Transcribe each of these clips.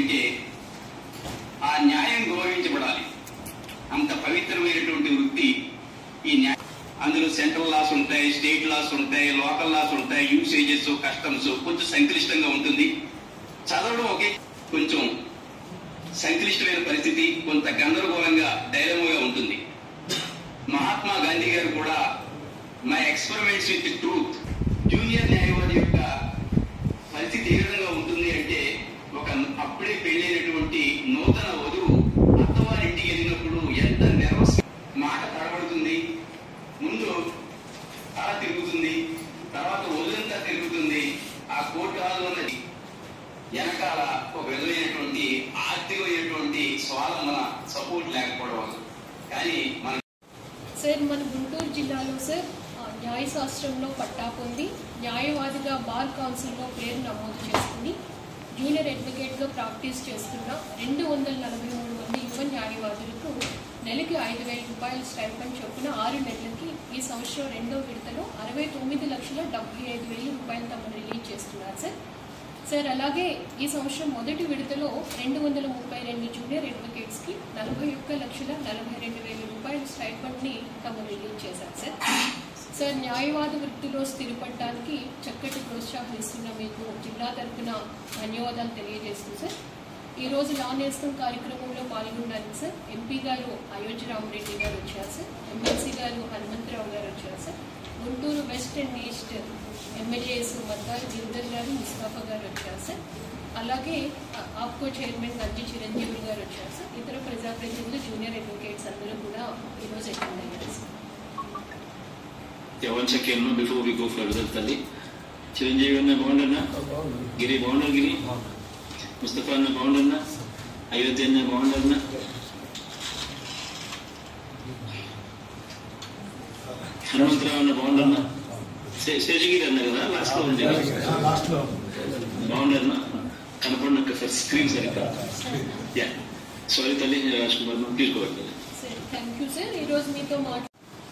అంటే ఆ న్యాయం గౌరవించబడాలి అంత పవిత్రమైనటువంటి వృత్తి ఈ న్యాయం అందులో సెంట్రల్ లాస్ ఉంటాయి స్టేట్ లాస్ ఉంటాయి లోకల్ లాస్ ఉంటాయి యూసేజెస్ కస్టమ్స్ కొంచెం సంక్లిష్టంగా ఉంటుంది చదవడం ఒకే కొంచెం సంక్లిష్టమైన పరిస్థితి కొంత గందరగోళంగా డైలమోగా ఉంటుంది మహాత్మా గాంధీ గారు కూడా my experiments with truth junior న్యాయవాది యొక్క పరిస్థితి ఏ విధంగా ఉంటుంది అంటే ఒక అప్పుడే పెళ్ళైనటువంటి నూతన వధువు అత్తవారింటికి వెళ్ళినప్పుడు ఎంత నెర్వస్ మాట తడబడుతుంది ముందు తల తిరుగుతుంది తర్వాత ఒళ్ళంతా తిరుగుతుంది ఆ కోర్టు హాల్లో ఉన్నది వెనకాల ఒక విధమైనటువంటి ఆర్థికమైనటువంటి స్వాలంబన సపోర్ట్ లేకపోవడం వల్ల కానీ మన సార్ మన గుంటూరు జిల్లాలో సార్ ఆ, న్యాయశాస్త్రంలో పట్టా పొంది న్యాయవాదిగా బార్ కౌన్సిల్లో పేరు నమోదు చేసుకుని జూనియర్ అడ్వకేట్గా ప్రాక్టీస్ చేస్తున్న రెండు వందల నలభై మూడు మంది యువ న్యాయవాదులకు నెలకి ఐదు వేల రూపాయల స్టైపెండ్ చొప్పున ఆరు నెలలకి ఈ సంవత్సరం రెండో విడతలో అరవై తొమ్మిది లక్షల డెబ్బై ఐదు వేల రూపాయలు తమను రిలీజ్ చేస్తున్నారు సార్ సార్ అలాగే ఈ సంవత్సరం మొదటి విడతలో రెండు వందల ముప్పై రెండు జూనియర్ అడ్వకేట్స్కి నలభై ఒక్క లక్షల నలభై రెండు వేల రూపాయల స్టైఫండ్ని తమ రిలీజ్ చేశారు సార్ సార్ న్యాయవాద వృత్తిలో స్థిరపడటానికి చక్కటి ప్రోత్సాహం ఇస్తున్న మీకు జిల్లా తరపున ధన్యవాదాలు తెలియజేస్తూ సార్ ఈ రోజు లా నేస్తం కార్యక్రమంలో పాల్గొనడానికి సార్ ఎంపీ గారు అయోధ్య రామరెడ్డి గారు వచ్చారు సార్ ఎమ్మెల్సీ గారు హనుమంతరావు గారు వచ్చారు sir Guntur west and east MLAs మద్దారు గిరిధర్ గారు ముస్తాఫా గారు వచ్చారు సార్ అలాగే ఆ, ఆప్కో చైర్మన్ గంజి చిరంజీవి గారు వచ్చారు సార్ ఇతర ప్రజాప్రతినిధులు జూనియర్ అడ్వకేట్స్ అందరూ కూడా ఈరోజు అటెండ్ అయ్యారు sir Yeah, once again, no, before we go further, Tali. Chiranjeevi అన్న బాగుండన్నా గిరి బాగున్నారు గిరి ముస్తఫా అన్న బాగుండన్నా అయోధ్య అన్న బాగుండన్నా హనుమంతరావు అన్న బాగుండన్నా శే- శేషగిరి అన్న కదా లాస్ట్ లో ఉంది బాగుండన్నా కనపడిన ఒకసారి స్క్రీన్ సరిగ్గా యా సారీ తల్లి రాజ్ కుమార్ తీసుకోవాలి సార్ థ్యాంక్ యూ సార్ ఈరోజు మీతో మాట్లాడు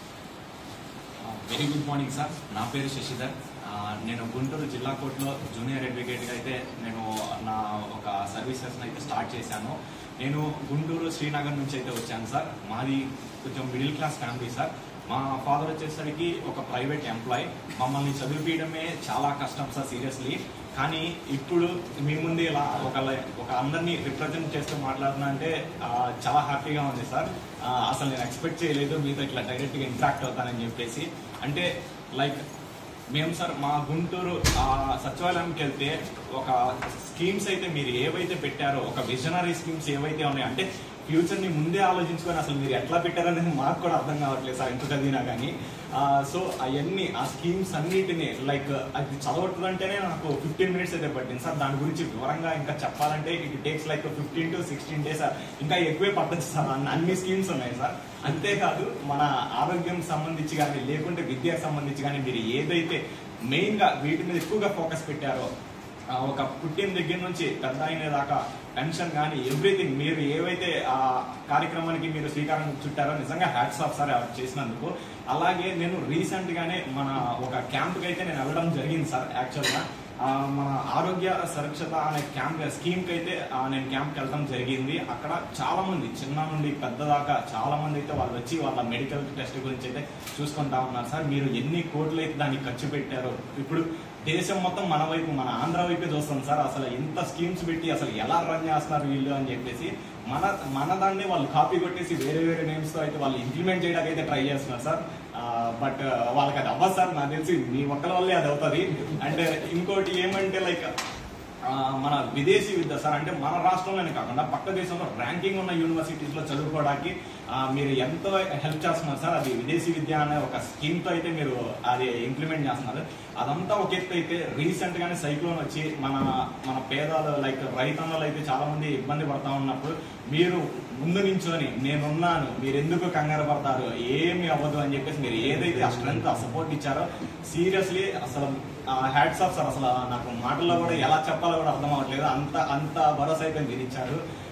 వెరీ గుడ్ మార్నింగ్ సార్ నా పేరు శశిధర్ ఆ, నేను గుంటూరు జిల్లా కోర్టులో జూనియర్ అడ్వకేట్గా అయితే నేను నా ఒక సర్వీసెస్ని అయితే స్టార్ట్ చేశాను నేను గుంటూరు శ్రీనగర్ నుంచి అయితే వచ్చాను సార్ మాది కొంచెం మిడిల్ క్లాస్ ఫ్యామిలీ సార్ మా ఫాదర్ వచ్చేసరికి ఒక ప్రైవేట్ ఎంప్లాయ్ మమ్మల్ని చదివిపించడమే చాలా కష్టం సార్ సీరియస్లీ కానీ ఇప్పుడు మీ ముందు ఇలా ఒక ఒక అందరినీ రిప్రజెంట్ చేస్తూ మాట్లాడుతున్నా అంటే ఆ, చాలా హ్యాపీగా ఉంది సార్ ఆ, అసలు నేను ఎక్స్పెక్ట్ చేయలేదు మీతో ఇట్లా డైరెక్ట్గా ఇంటరాక్ట్ అవుతానని చెప్పేసి అంటే లైక్ మేము సార్ మా గుంటూరు ఆ సచివాలయంకి వెళ్తే ఒక స్కీమ్స్ అయితే మీరు ఏవైతే పెట్టారో ఒక విజనరీ స్కీమ్స్ ఏవైతే ఉన్నాయో అంటే ఫ్యూచర్ ని ముందే ఆలోచించుకొని అసలు మీరు ఎట్లా పెట్టారనేది మాకు కూడా అర్థం కావట్లేదు సార్ ఎంత చదివినా కానీ సో అవన్నీ ఆ స్కీమ్స్ అన్నిటిని లైక్ అది చదవట్లంటేనే నాకు ఫిఫ్టీన్ మినిట్స్ అయితే పట్టింది సార్ దాని గురించి వివరంగా ఇంకా చెప్పాలంటే it takes like fifteen to sixteen days ఇంకా ఎక్కువే పట్టచ్చు సార్ అన్ని- అన్ని స్కీమ్స్ ఉన్నాయి సార్ అంతేకాదు మన ఆరోగ్యం సంబంధించి కానీ లేకుంటే విద్యకు సంబంధించి కానీ మీరు ఏదైతే మెయిన్ గా వీటి మీద ఎక్కువగా ఫోకస్ పెట్టారో ఆ, ఒక పుట్టిన దగ్గర నుంచి పెద్ద అయిన దాకా పెన్షన్ కానీ ఎవ్రీథింగ్ మీరు ఏవైతే ఆ కార్యక్రమానికి మీరు శ్రీకారం చుట్టారో నిజంగా హ్యాట్స్ ఆఫ్ సార్ అవి చేసినందుకు అలాగే నేను రీసెంట్ గానే మన ఒక క్యాంప్కి అయితే నేను వెళ్ళడం జరిగింది సార్ యాక్చువల్గా ఆ, మన ఆరోగ్య సురక్షత అనే క్యాంప్ స్కీమ్ కి అయితే ఆ, నేను క్యాంప్కి వెళ్ళడం జరిగింది అక్కడ చాలా మంది చిన్న నుండి పెద్ద దాకా చాలా మంది అయితే వాళ్ళు వచ్చి వాళ్ళ మెడికల్ టెస్ట్ గురించి అయితే చూసుకుంటా ఉన్నారు సార్ మీరు ఎన్ని కోట్లు అయితే దానికి ఖర్చు పెట్టారో ఇప్పుడు దేశం మొత్తం మన వైపు మన ఆంధ్ర వైపే చూస్తాం సార్ అసలు ఎంత స్కీమ్స్ పెట్టి అసలు ఎలా రన్ చేస్తున్నారు వీళ్ళు అని చెప్పేసి మన మన దాన్ని వాళ్ళు కాపీ కొట్టేసి వేరే వేరే నేమ్స్ తో అయితే వాళ్ళు ఇంప్లిమెంట్ చేయడానికి అయితే ట్రై చేస్తున్నారు సార్ బట్ వాళ్ళకి అది అవ్వదు సార్ నాకు తెలిసి మీ ఒక్కల వల్లే అది అవుతుంది అండ్ ఇంకోటి ఏమంటే లైక్ ఆ, మన విదేశీ విద్య సార్ అంటే మన రాష్ట్రంలోనే కాకుండా పక్క దేశంలో ర్యాంకింగ్ ఉన్న యూనివర్సిటీస్ లో చదువుకోవడానికి ఆ, మీరు ఎంతో హెల్ప్ చేస్తున్నారు సార్ అది విదేశీ విద్య అనే ఒక స్కీమ్ తో అయితే మీరు అది ఇంప్లిమెంట్ చేస్తున్నారు అదంతా ఒక ఎత్తు అయితే రీసెంట్ గానే సైక్లోన్ వచ్చి మన మన పేదలు లైక్ రైతన్నలు అయితే చాలా మంది ఇబ్బంది పడతా ఉన్నప్పుడు మీరు ముందు నించొని నేనున్నాను మీరు ఎందుకు కంగారు పడతారు ఏమి అవ్వదు అని చెప్పేసి మీరు ఏదైతే ఆ స్ట్రెంత్ ఆ సపోర్ట్ ఇచ్చారో సీరియస్లీ అసలు హ్యాట్స్ ఆఫ్ సార్ అసలు నాకు మాటల్లో కూడా ఎలా చెప్పాలో కూడా అర్థం అవ్వట్లేదు అంత అంత భరోసా అయితే మీరు ఇచ్చారు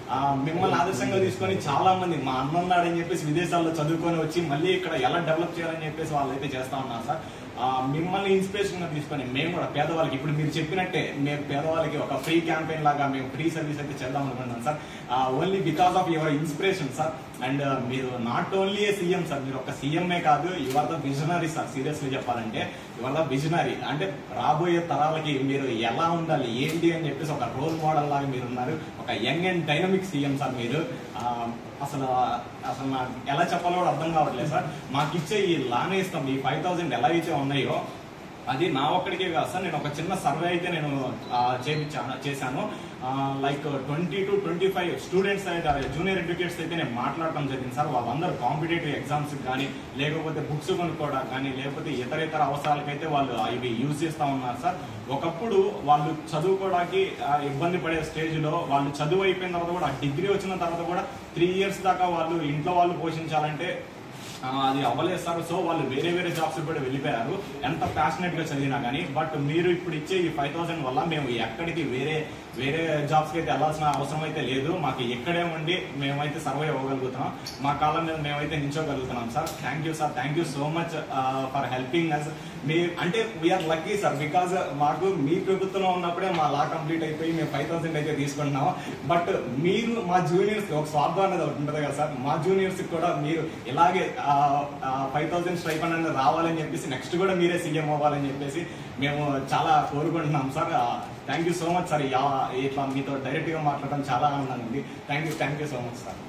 ఆ, మిమ్మల్ని ఆదర్శంగా తీసుకొని చాలా మంది మా అన్న ఉన్నాడని చెప్పేసి విదేశాల్లో చదువుకొని వచ్చి మళ్ళీ ఇక్కడ ఎలా డెవలప్ చేయాలని చెప్పేసి వాళ్ళు అయితే చేస్తా ఉన్నారు సార్ ఆ, మిమ్మల్ని ఇన్స్పిరేషన్ గా తీసుకొని మేము కూడా పేదవాళ్ళకి ఇప్పుడు మీరు చెప్పినట్టే మేము పేదవాళ్ళకి ఒక ఫ్రీ క్యాంపెయిన్ లాగా మేము ఫ్రీ సర్వీస్ అయితే చేద్దాం అనుకుంటున్నాం sir only because of your inspiration sir and మీరు not only a CM sir మీరు ఒక సీఎంఏ కాదు your the visionary sir seriously చెప్పాలంటే యువర్ ద విజనరీ అంటే రాబోయే తరాలకి మీరు ఎలా ఉండాలి ఏంటి అని చెప్పేసి ఒక రోల్ మోడల్ లాగా మీరు ఉన్నారు ఒక young and dynamic CM sir మీరు ఆ, అసలు అసలు నాకు ఎలా చెప్పాలో కూడా అర్థం కావట్లేదు సార్ మాకు ఇచ్చే ఈ లానే ఇస్తాం ఈ ఫైవ్ థౌసండ్ ఎలా అయితే ఉన్నాయో అది నా ఒక్కడికే కాదు సార్ నేను ఒక చిన్న సర్వే అయితే నేను ఆ, చేపించాను చేశాను like twenty to twenty five students అయితే జూనియర్ ఎడ్యుకేట్స్ అయితే నేను మాట్లాడటం జరిగింది సార్ వాళ్ళందరూ కాంపిటేటివ్ ఎగ్జామ్స్ కానీ లేకపోతే బుక్స్ కొనుక్కోవడానికి కానీ లేకపోతే ఇతర ఇతర అవసరాలకైతే వాళ్ళు ఇవి యూజ్ చేస్తూ ఉన్నారు సార్ ఒకప్పుడు వాళ్ళు చదువుకోవడానికి ఆ, ఇబ్బంది పడే స్టేజ్లో వాళ్ళు చదువు అయిపోయిన తర్వాత కూడా డిగ్రీ వచ్చిన తర్వాత కూడా త్రీ ఇయర్స్ దాకా వాళ్ళు ఇంట్లో వాళ్ళు పోషించాలంటే ఆ, అది అవ్వలేదు సార్ సో వాళ్ళు వేరే వేరే జాబ్స్ కూడా వెళ్ళిపోయారు ఎంత ప్యాషనెట్ గా చదివినా కానీ బట్ మీరు ఇప్పుడు ఇచ్చే ఈ ఫైవ్ థౌసండ్ వల్ల మేము ఎక్కడికి వేరే వేరే జాబ్స్ కి అయితే వెళ్ళాల్సిన అవసరం అయితే లేదు మాకు ఇక్కడే ఉండి మేమైతే సర్వైవ్ అవ్వగలుగుతున్నాం మా కాలం మీద మేమైతే నించోగలుగుతున్నాం sir thank you sir thank you so much for helping us మీ అంటే వీఆర్ లక్కీ సార్ బికాజ్ మాకు మీ ప్రభుత్వంలో ఉన్నప్పుడే మా లా కంప్లీట్ అయిపోయి మేము ఫైవ్ థౌసండ్ అయితే తీసుకుంటున్నాం బట్ మీరు మా జూనియర్స్ ఒక స్వార్థం అనేది ఒకటి ఉంటుంది కదా సార్ మా జూనియర్స్ కూడా మీరు ఇలాగే ఫైవ్ థౌసండ్ స్ట్రైపన్ అనేది రావాలని చెప్పేసి నెక్స్ట్ కూడా మీరే సీఎం అవ్వాలని చెప్పేసి మేము చాలా కోరుకుంటున్నాం sir thank you so much sir యా- ఇట్లా మీతో డైరెక్ట్ గా మాట్లాడడం చాలా ఆనందంగా ఉంది thank you thank you so much sir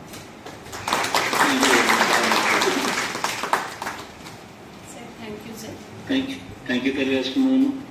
sir thank you sir thank you thank you తెలియజేసుకున్నాను